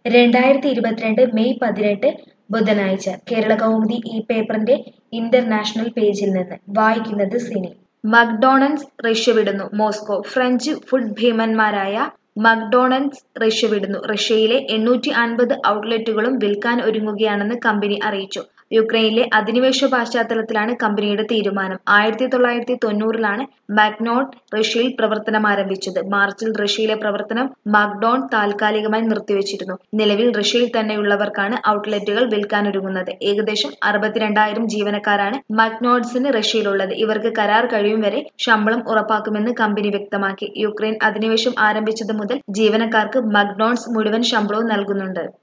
രണ്ടായിരത്തി ഇരുപത്തിരണ്ട് മെയ് പതിനെട്ട് ബുധനാഴ്ച കേരളകൗമുദി ഈ പേപ്പറിന്റെ ഇന്റർനാഷണൽ പേജിൽ നിന്ന് വായിക്കുന്നത് സിനി മക്ഡൊണാൾഡ്സ് റഷ്യ വിടുന്നു മോസ്കോ ഫ്രഞ്ച് ഫുഡ് ഭീമന്മാരായ മക്ഡൊണാൾഡ്സ് റഷ്യ വിടുന്നു റഷ്യയിലെ എണ്ണൂറ്റി അൻപത് ഔട്ട്ലെറ്റുകളും വിൽക്കാൻ ഒരുങ്ങുകയാണെന്ന് കമ്പനി അറിയിച്ചു യുക്രൈനിലെ അധിനിവേശ പശ്ചാത്തലത്തിലാണ് കമ്പനിയുടെ തീരുമാനം ആയിരത്തി തൊള്ളായിരത്തി തൊണ്ണൂറിലാണ് മാക്ഡോൺ റഷ്യയിൽ പ്രവർത്തനം ആരംഭിച്ചത് മാർച്ചിൽ റഷ്യയിലെ പ്രവർത്തനം മക്ഡോൺ താൽക്കാലികമായി നിർത്തിവച്ചിരുന്നു നിലവിൽ റഷ്യയിൽ തന്നെയുള്ളവർക്കാണ് ഔട്ട്ലെറ്റുകൾ വിൽക്കാനൊരുങ്ങുന്നത് ഏകദേശം അറുപത്തിരണ്ടായിരം ജീവനക്കാരാണ് മക്ഡോണൾഡ്സിന് റഷ്യയിലുള്ളത് ഇവർക്ക് കരാർ കഴിയും വരെ ശമ്പളം ഉറപ്പാക്കുമെന്ന് കമ്പനി വ്യക്തമാക്കി യുക്രൈൻ അധിനിവേശം ആരംഭിച്ചത് മുതൽ ജീവനക്കാർക്ക് മക്ഡോണൾഡ്സ് മുഴുവൻ ശമ്പളവും നൽകുന്നുണ്ട്